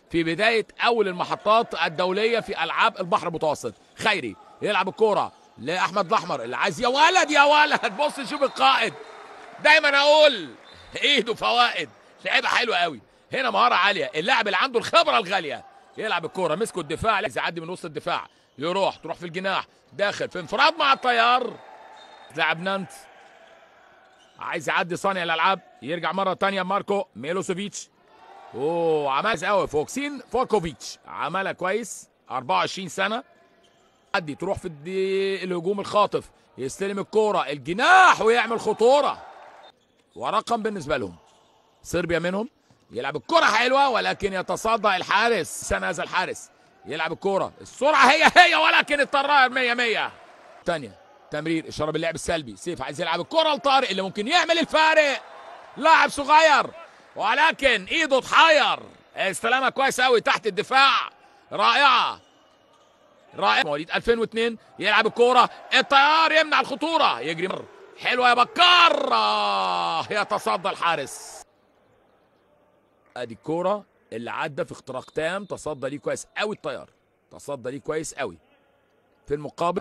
في بدايه اول المحطات الدوليه في العاب البحر المتوسط خيري يلعب الكوره لاحمد الاحمر اللي عايز يا ولد يا ولد بص شوف القائد دايما اقول ايده فوائد لعيبه حلوه قوي هنا مهاره عاليه اللاعب اللي عنده الخبره الغاليه يلعب الكوره مسكوا الدفاع عايز يعدي من وسط الدفاع يروح تروح في الجناح داخل في انفراد مع الطيار لاعب نانت عايز يعدي صانع الالعاب يرجع مره تانية ماركو ميلوسوفيتش اوه عمل قوي فوكسين فوركوفيتش عملها كويس 24 سنه عدي تروح في الدي... الهجوم الخاطف يستلم الكوره الجناح ويعمل خطوره ورقم بالنسبه لهم صربيا منهم يلعب الكرة حلوة ولكن يتصدى الحارس سنة هذا الحارس يلعب الكرة السرعة هي هي ولكن الطرار 100 100 تانية تمرير اشاره باللعب السلبي سيف عايز يلعب الكرة لطارق اللي ممكن يعمل الفارق لاعب صغير ولكن ايده اتحير استلامها كويس قوي تحت الدفاع رائعة رائع مواليد 2002 يلعب الكوره الطيار يمنع الخطوره يجري مر حلوه يا بكار آه يتصدى الحارس ادي الكوره اللي عدى في اختراق تام تصدى ليه كويس قوي الطيار تصدى ليه كويس قوي في المقابل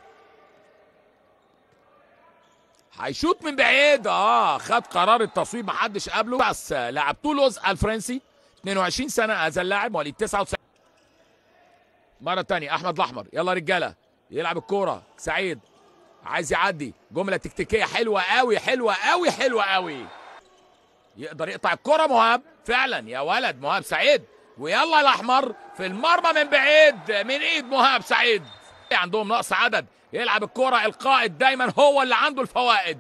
هيشوط من بعيد اه خد قرار التصويب محدش قبله بس لاعب تولوز الفرنسي 22 سنه هذا اللاعب مواليد 99 مرة تانية أحمد الأحمر يلا رجالة يلعب الكورة سعيد عايز يعدي جملة تكتيكية حلوة قوي حلوة قوي حلوة قوي يقدر يقطع الكرة مهاب فعلا يا ولد مهاب سعيد ويلا الأحمر في المرمى من بعيد من إيد مهاب سعيد عندهم نقص عدد يلعب الكرة القائد دايما هو اللي عنده الفوائد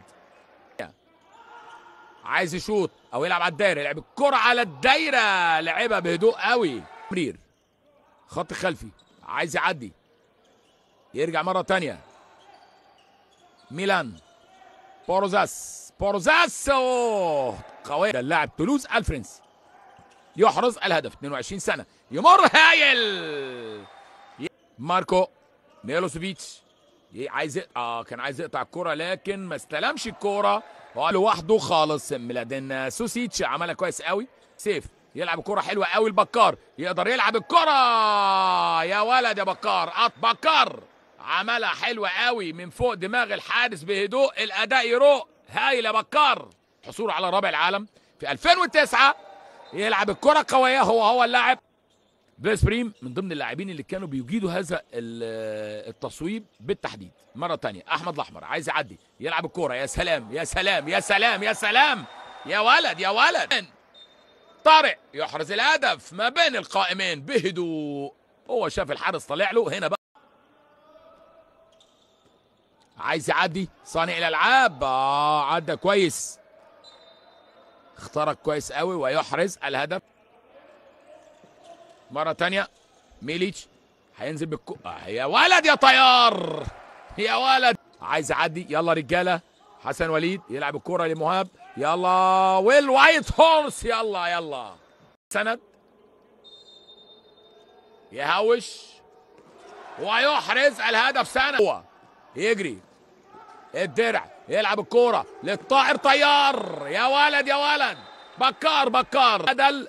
عايز يشوط او يلعب على الدايره يلعب الكرة على الدايره لعبها بهدوء قوي تمرير خط خلفي عايز يعدي يرجع مرة تانية ميلان بوروزاس بوروزاس اوه قوية اللاعب تولوز الفرنسي يحرز الهدف 22 سنة يمر هايل ماركو ميلوسوفيتش عايز يق- اه كان عايز يقطع الكرة لكن ما استلمش الكرة هو لوحده خالص ميلادين سوسيتش عملها كويس قوي سيف يلعب الكرة حلوة قوي البكار يقدر يلعب الكرة يا ولد يا بكار قط بكار عملها حلوة قوي من فوق دماغ الحارس بهدوء الأداء يروق هايل يا بكار حصول على رابع العالم في 2009 يلعب الكرة قوية هو هو اللاعب بيس بريم من ضمن اللاعبين اللي كانوا بيجيدوا هذا ال- التصويب بالتحديد مرة تانية أحمد الأحمر عايز يعدي يلعب الكرة يا سلام يا سلام يا سلام يا سلام يا ولد يا ولد طارق يحرز الهدف ما بين القائمين بهدوء هو شاف الحارس طالع له هنا بقى عايز يعدي صانع الالعاب اه عدى كويس اخترق كويس قوي ويحرز الهدف مرة تانية ميليتش هينزل بالكو آه يا ولد يا طيار يا ولد عايز يعدي يلا رجالة حسن وليد يلعب الكرة لمهاب يلا ويل وايت هورس يلا يلا سند يهوش ويحرز الهدف سنة هو يجري الدرع يلعب الكورة للطائر طيار يا ولد يا ولد بكار بكار بدل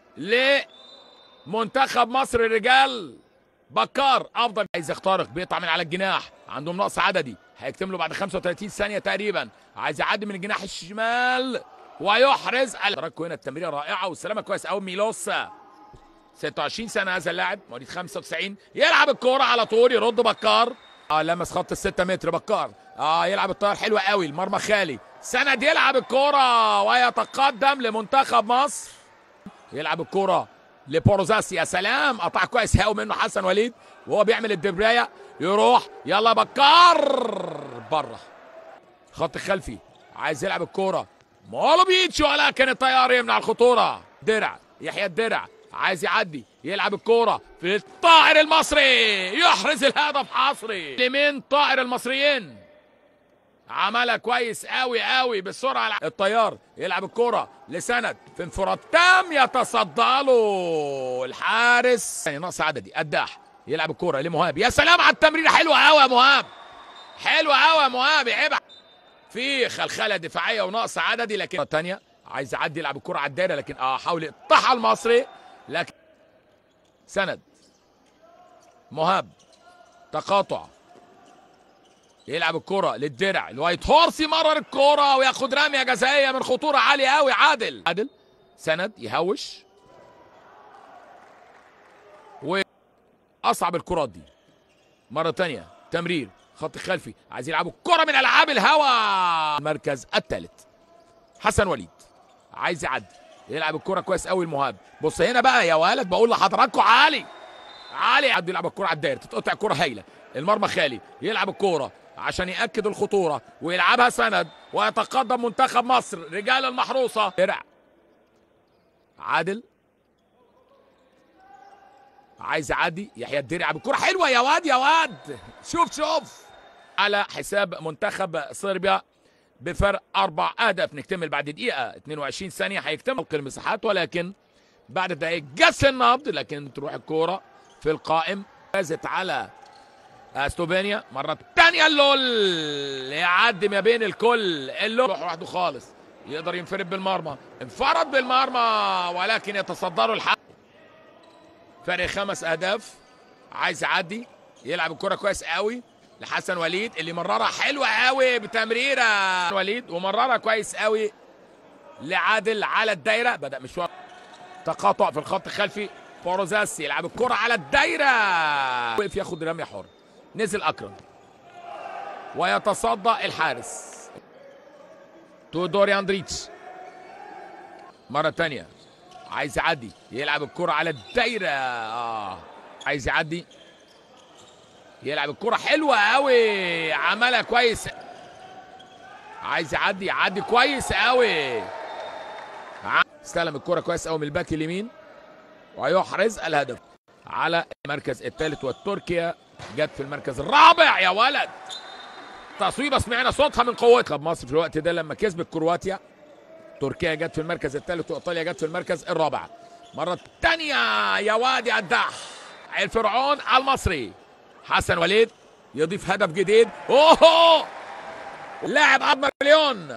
لمنتخب مصر الرجال بكار افضل عايز يخترق بيقطع من على الجناح عندهم نقص عددي هيكتم له بعد 35 ثانيه تقريبا عايز يعدي من الجناح الشمال ويحرز تركوا هنا التمريره رائعه والسلامه كويس قوي ميلوسا 26 سنه هذا اللاعب مواليد 95 يلعب الكوره على طول يرد بكار اه لمس خط الستة متر بكار اه يلعب الطيار حلوة قوي المرمى خالي سند يلعب الكرة ويتقدم لمنتخب مصر يلعب الكرة لبوروزاس يا سلام قطع كويس قوي منه حسن وليد وهو بيعمل الدبرايه يروح يلا بكار بره خط خلفي عايز يلعب الكوره مولو بيتش ولكن الطيار يمنع الخطوره درع يحيى الدرع عايز يعدي يلعب الكوره في الطائر المصري يحرز الهدف حصري لمين طائر المصريين عملها كويس قوي قوي بالسرعه الطيار يلعب الكرة لسند في انفراد تام يتصدى له الحارس يعني نقص عددي قداح يلعب الكرة لمهاب يا سلام على التمرير حلوه قوي يا مهاب حلوه قوي يا مهاب يعيب في خلخله دفاعيه ونقص عددي لكن الثانيه عايز يعدي يلعب الكرة على الدايره لكن اه حاول يقطعها المصري لكن سند مهاب تقاطع يلعب الكرة للدرع الوايت هورس يمرر الكرة وياخد رمية جزائية من خطورة عالية قوي عادل عادل سند يهوش وأصعب الكرات دي مرة تانية تمرير خط خلفي عايز يلعبوا الكرة من ألعاب الهوا المركز الثالث حسن وليد عايز يعدي يلعب الكرة كويس قوي المهاب بص هنا بقى يا ولد بقول لحضراتكم عالي عالي عدي يلعب الكرة على الدايرة تتقطع كرة هايلة المرمى خالي يلعب الكرة عشان يأكد الخطورة ويلعبها سند ويتقدم منتخب مصر رجال المحروسة درع عادل عايز يعدي يحيى الدرع بالكرة حلوة يا واد يا واد شوف شوف على حساب منتخب صربيا بفرق اربع اهداف نكتمل بعد دقيقه 22 ثانيه هيكتمل المساحات ولكن بعد دقائق جس النبض لكن تروح الكوره في القائم فازت على سلوفينيا مرة تانية اللول يعدي ما بين الكل اللول يروح لوحده خالص يقدر ينفرد بالمرمى انفرد بالمرمى ولكن يتصدروا الحق فرق خمس اهداف عايز يعدي يلعب الكرة كويس قوي لحسن وليد اللي مررها حلوة قوي بتمريرة وليد ومررها كويس قوي لعادل على الدايرة بدأ مشوار تقاطع في الخط الخلفي فوروزاس يلعب الكرة على الدايرة وقف ياخد رمية حر نزل أكرم ويتصدى الحارس تودوري اندريتش مرة تانية عايز يعدي يلعب الكرة على الدايرة آه. عايز يعدي يلعب الكرة حلوة قوي عملها كويس عايز يعدي يعدي كويس قوي استلم الكرة كويس قوي من الباك اليمين ويحرز الهدف على المركز الثالث والتركيا جت في المركز الرابع يا ولد تصويبه سمعنا صوتها من قوتها مصر في الوقت ده لما كسبت كرواتيا تركيا جت في المركز الثالث وايطاليا جت في المركز الرابع مرة تانية يا وادي الدح الفرعون المصري حسن وليد يضيف هدف جديد اوه لاعب اب مليون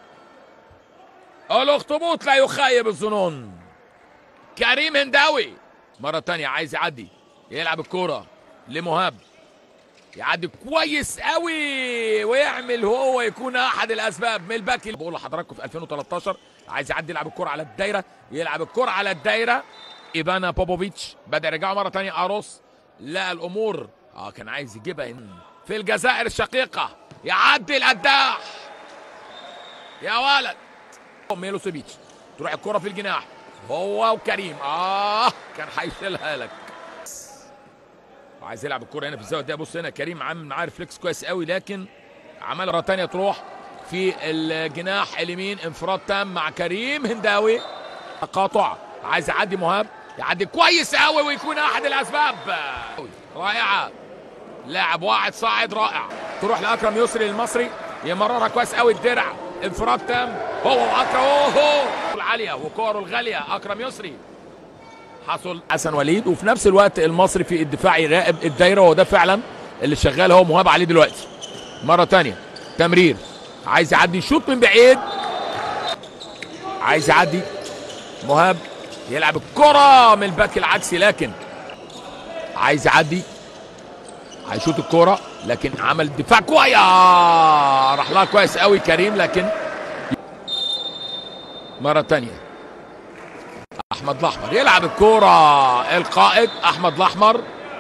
الاخطبوط لا يخيب الظنون كريم هنداوي مرة تانية عايز يعدي يلعب الكورة لمهاب يعدي كويس قوي ويعمل هو يكون احد الاسباب من الباك بقول لحضراتكم في 2013 عايز يعدي يلعب الكرة على الدايرة يلعب الكرة على الدايرة ايفانا بوبوفيتش بدا يرجعوا مرة تانية اروس لقى الامور اه كان عايز يجيبها في الجزائر الشقيقة يعدي القداح يا ولد ميلوسيفيتش تروح الكرة في الجناح هو وكريم اه كان هيشيلها لك عايز يلعب الكرة هنا في الزاوية دي بص هنا كريم عامل معاه ريفلكس كويس قوي لكن عمل مرة تانية تروح في الجناح اليمين انفراد تام مع كريم هنداوي تقاطع عايز يعدي مهاب يعدي كويس قوي ويكون احد الاسباب رائعة لاعب واحد صاعد رائع تروح لاكرم يسري المصري يمررها كويس قوي الدرع انفراد تام هو واكرم اوه العاليه وكوره الغاليه اكرم يسري حصل حسن وليد وفي نفس الوقت المصري في الدفاع يراقب الدايره وده فعلا اللي شغال هو مهاب عليه دلوقتي مره تانية تمرير عايز يعدي شوط من بعيد عايز يعدي مهاب يلعب الكره من الباك العكسي لكن عايز يعدي هيشوط الكوره لكن عمل دفاع كويس راح لها كويس قوي كريم لكن مره تانية احمد الاحمر يلعب الكوره القائد احمد الاحمر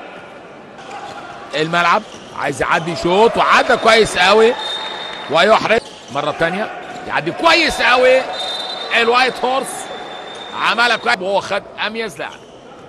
الملعب عايز يعدي شوط وعدى كويس قوي ويحرز مره تانية يعدي كويس قوي الوايت هورس عملها كويس وهو خد اميز لاعب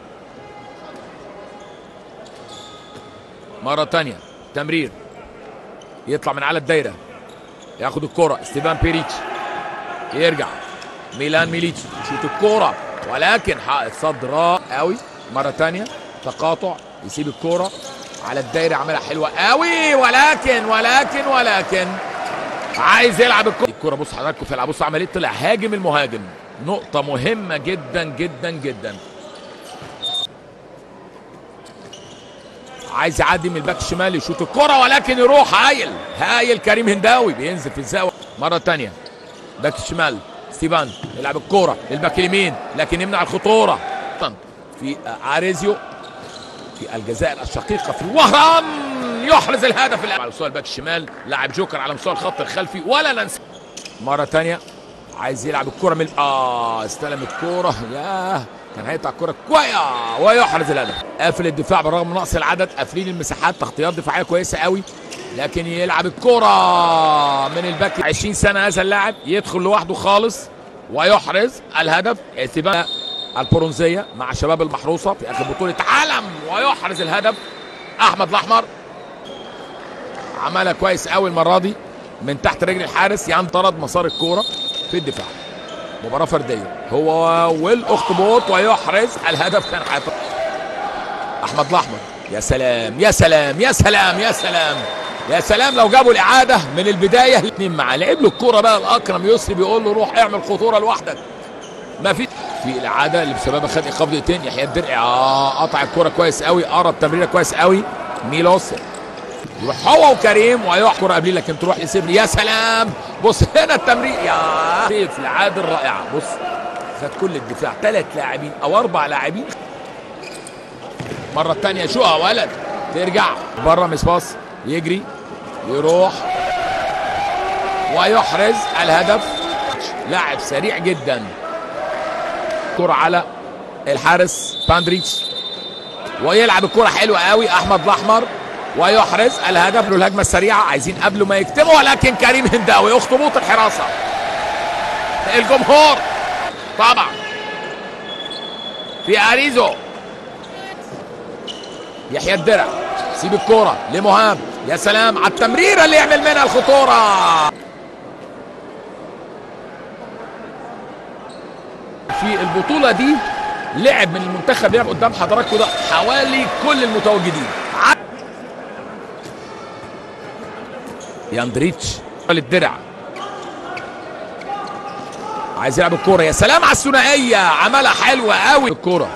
مرة تانية تمرير يطلع من على الدايرة ياخد الكرة ستيفان بيريتش يرجع ميلان ميليتش يشوط الكرة ولكن حائط صد رائع قوي مرة تانية تقاطع يسيب الكرة على الدايرة عملها حلوة قوي ولكن ولكن ولكن عايز يلعب الكرة الكرة بص حضراتكم في العب بص عمل ايه طلع هاجم المهاجم نقطة مهمة جدا جدا جدا عايز يعدي من الباك الشمال يشوط الكرة ولكن يروح هايل هايل كريم هنداوي بينزل في الزاوية مرة تانية باك الشمال ستيفان يلعب الكرة للباك اليمين لكن يمنع الخطورة في اريزيو في الجزائر الشقيقه في وهران يحرز الهدف الأول. على مستوى الباك الشمال لاعب جوكر على مستوى الخط الخلفي ولا ننسى مره ثانيه عايز يلعب الكره من اه استلم الكره ياه كان هيقطع الكره كويس ويحرز الهدف قافل الدفاع بالرغم من نقص العدد قافلين المساحات تغطيات دفاعيه كويسه قوي لكن يلعب الكره من الباك 20 سنه هذا اللاعب يدخل لوحده خالص ويحرز الهدف اعتبار البرونزيه مع شباب المحروسه في اخر بطوله عالم ويحرز الهدف احمد الاحمر عملها كويس قوي المره دي من تحت رجل الحارس ينطرد مسار الكوره في الدفاع مباراه فرديه هو والاخطبوط ويحرز الهدف كان حيطر احمد الاحمر يا سلام يا سلام يا سلام يا سلام يا سلام لو جابوا الاعاده من البدايه الاثنين معاه لعب له الكوره بقى الاكرم يسري بيقول له روح اعمل خطوره لوحدك ما في في الاعاده اللي بسببها خد ايقاف دقيقتين يحيى الدرعي اه قطع الكوره كويس قوي قرا التمريره كويس قوي ميلوس يروح هو وكريم ويحكر قبليه لكن تروح لسيبني يا سلام بص هنا التمرير يا سيف العادل رائعه بص خد كل الدفاع ثلاث لاعبين او اربع لاعبين مره ثانيه شو يا ولد ترجع بره مس باص يجري يروح ويحرز الهدف لاعب سريع جدا كرة على الحارس باندريتش ويلعب الكرة حلوة قوي احمد الاحمر ويحرز الهدف له الهجمه السريعه عايزين قبل ما يكتموا ولكن كريم هنداوي اخطبوط الحراسه الجمهور طبعا في اريزو يحيى الدرع سيب الكوره لمهاب يا سلام على التمريره اللي يعمل منها الخطوره في البطوله دي لعب من المنتخب لعب قدام حضراتكم ده حوالي كل المتواجدين ياندريتش للدرع عايز يلعب الكوره يا سلام على الثنائيه عملها حلوه قوي الكوره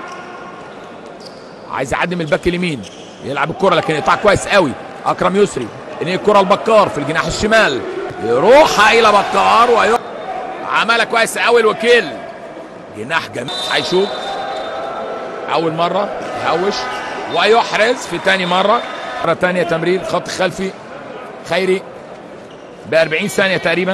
عايز يعدي من الباك اليمين يلعب الكوره لكن يقطع كويس قوي اكرم يسري ان الكره لبكار في الجناح الشمال يروح الى بكار ويروح عملها كويس قوي الوكيل جناح جميل هيشوف اول مره يهوش ويحرز في تاني مره مره تانيه تمرير خط خلفي خيري ب 40 ثانيه تقريبا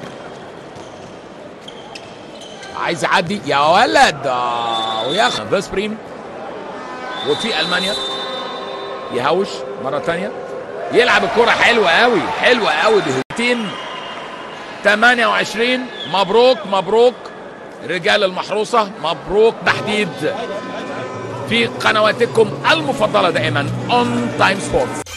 عايز يعدي يا ولد آه وياخد فيسبريم وفي المانيا يهوش مره ثانيه يلعب الكره حلوه قوي حلوه قوي بهتين 28 مبروك مبروك رجال المحروسه مبروك تحديد في قنواتكم المفضله دائما اون تايم سبورتس